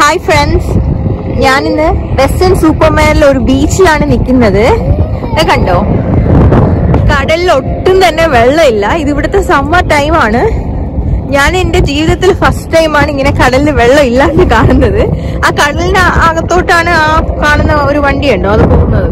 hi friends ഞാനിന്ന് western സൂപ്പർമാനിലെ ഒരു ബീച്ചിലാണ് നിൽക്കുന്നത് ഇത് കണ്ടോ കടലിൽ ഒട്ടും തന്നെ വെള്ളമില്ല ഇത് ഇവിടുത്തെ സമ്മർ ടൈമാണ് ഞാൻ എന്റെ ജീവിതത്തിൽ ഫസ്റ്റ് ടൈമാണ് ഇങ്ങനെ കടലിൽ വെള്ളം ഇല്ലാണ്ട് കാണുന്നത് ആ കടലിന് അകത്തോട്ടാണ് ആ കാണുന്ന ഒരു വണ്ടിയുണ്ടോ അത് പോകുന്നത്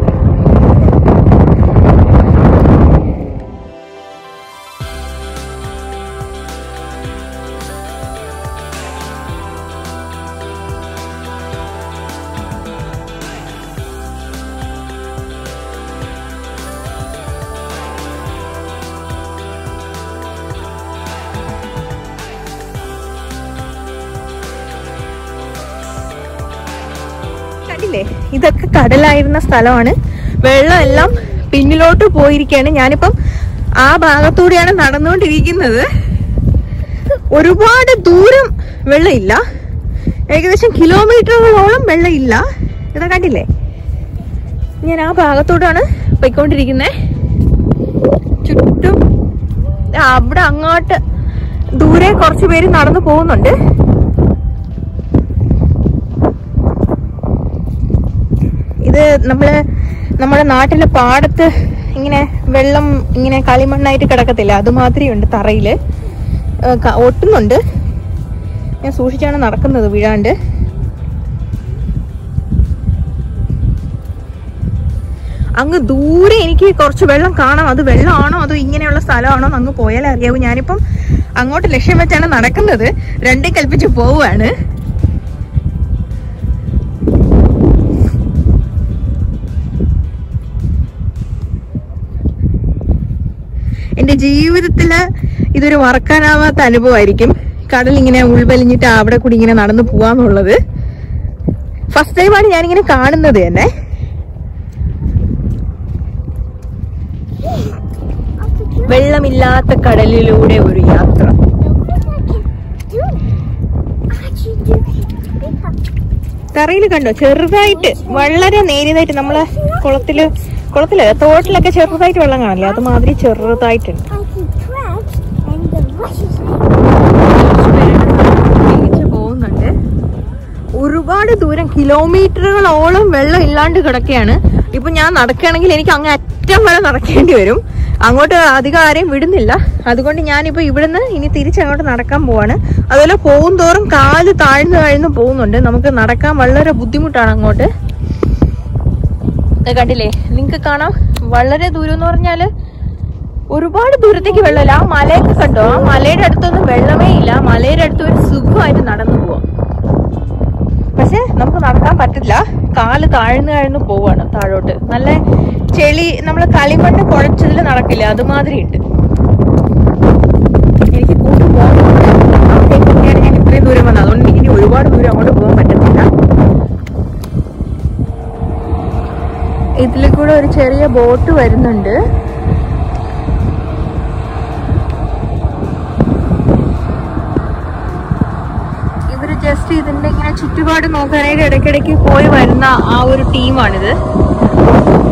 കണ്ടില്ലേ ഇതൊക്കെ കടലായിരുന്ന സ്ഥലമാണ് വെള്ളമെല്ലാം പിന്നിലോട്ട് പോയിരിക്കുകയാണ് ഞാനിപ്പം ആ ഭാഗത്തൂടെയാണ് നടന്നുകൊണ്ടിരിക്കുന്നത് ഒരുപാട് ദൂരം വെള്ളമില്ല ഏകദേശം കിലോമീറ്ററുകളോളം വെള്ളമില്ല ഇതാ കണ്ടില്ലേ ഞാൻ ആ ഭാഗത്തോടാണ് പോയിക്കൊണ്ടിരിക്കുന്നത് ചുറ്റും ആ, അവിടെ അങ്ങോട്ട് ദൂരെ കുറച്ച് പേര് നടന്നു പോകുന്നുണ്ട് ഇത് നമ്മള് നമ്മുടെ നാട്ടിലെ പാടത്ത് ഇങ്ങനെ വെള്ളം ഇങ്ങനെ കളിമണ്ണായിട്ട് കിടക്കത്തില്ല അതുമാതിരി ഉണ്ട് തറയില് ഏ, ക- ഒട്ടുന്നുണ്ട് ഞാൻ സൂക്ഷിച്ചാണ് നടക്കുന്നത് വീഴാണ്ട് അങ്ങ് ദൂരെ എനിക്ക് കുറച്ച് വെള്ളം കാണാം അത് വെള്ളമാണോ അതോ ഇങ്ങനെയുള്ള സ്ഥലമാണോ എന്ന് അങ്ങ് പോയാലേ അറിയാവൂ ഞാനിപ്പം അങ്ങോട്ട് ലക്ഷ്യം വെച്ചാണ് നടക്കുന്നത് രണ്ടും കൽപ്പിച്ച് പോവുകയാണ് എന്റെ ജീവിതത്തില് ഇതൊരു മറക്കാനാവാത്ത അനുഭവമായിരിക്കും കടൽ ഇങ്ങനെ ഉൾവലിഞ്ഞിട്ട് അവിടെ കൂടി ഇങ്ങനെ നടന്നു പോവാന്നുള്ളത് ഫസ്റ്റ് ടൈമാണ് ഞാനിങ്ങനെ കാണുന്നത് തന്നെ വെള്ളമില്ലാത്ത കടലിലൂടെ ഒരു യാത്ര തറയിൽ കണ്ടോ ചെറുതായിട്ട് വളരെ നേരിയതായിട്ട് നമ്മളെ കുളത്തില് കുളത്തില് തോട്ടിലൊക്കെ ചെറുതായിട്ട് വെള്ളം കാണില്ലേ അതുമാതിരി ചെറുതായിട്ടുണ്ട് തിരിച്ച് പോകുന്നുണ്ട് ഒരുപാട് ദൂരം കിലോമീറ്ററുകളോളം വെള്ളം ഇല്ലാണ്ട് കിടക്കുകയാണ് ഇപ്പൊ ഞാൻ നടക്കുകയാണെങ്കിൽ എനിക്ക് അങ്ങ് അറ്റം വരെ നടക്കേണ്ടി വരും അങ്ങോട്ട് അധികം ആരെയും വിടുന്നില്ല അതുകൊണ്ട് ഞാനിപ്പോ ഇവിടുന്ന് ഇനി തിരിച്ചങ്ങോട്ട് നടക്കാൻ പോവാണ് അതുപോലെ പോകും തോറും കാല് താഴ്ന്നു താഴ്ന്നു പോകുന്നുണ്ട് നമുക്ക് നടക്കാൻ വളരെ ബുദ്ധിമുട്ടാണ് അങ്ങോട്ട് ദേ കണ്ടില്ലേ നിങ്ങൾക്ക് കാണാം വളരെ ദൂരം എന്ന് പറഞ്ഞാല് ഒരുപാട് ദൂരത്തേക്ക് വെള്ളമില്ല ആ മലയൊക്കെ കണ്ടോ ആ മലയുടെ അടുത്തൊന്നും വെള്ളമേ ഇല്ല മലയുടെ അടുത്ത് ഒരു സുഖമായിട്ട് നടന്നു പോവാം പക്ഷെ നമുക്ക് നടക്കാൻ പറ്റില്ല കാല് താഴ്ന്നു താഴ്ന്നു പോവാണ് താഴോട്ട് നല്ല ചെളി നമ്മൾ കളിമണ്ണ് കുഴച്ചതിൽ നടക്കില്ല അതുമാതിരി ഉണ്ട് എനിക്ക് കൂട്ടു പോകാൻ ഞാൻ ഇത്രയും ദൂരം വന്നത് അതുകൊണ്ട് എനിക്ക് ഇനി ഒരുപാട് ദൂരം അങ്ങോട്ട് പോകാൻ പറ്റത്തില്ല ഇതിൽ കൂടെ ഒരു ചെറിയ ബോട്ട് വരുന്നുണ്ട് ഇവര് ജസ്റ്റ് ഇതിന്റെ ഇങ്ങനെ ചുറ്റുപാട് നോക്കാനായിട്ട് ഇടയ്ക്കിടയ്ക്ക് പോയി വരുന്ന ആ ഒരു ടീമാണിത്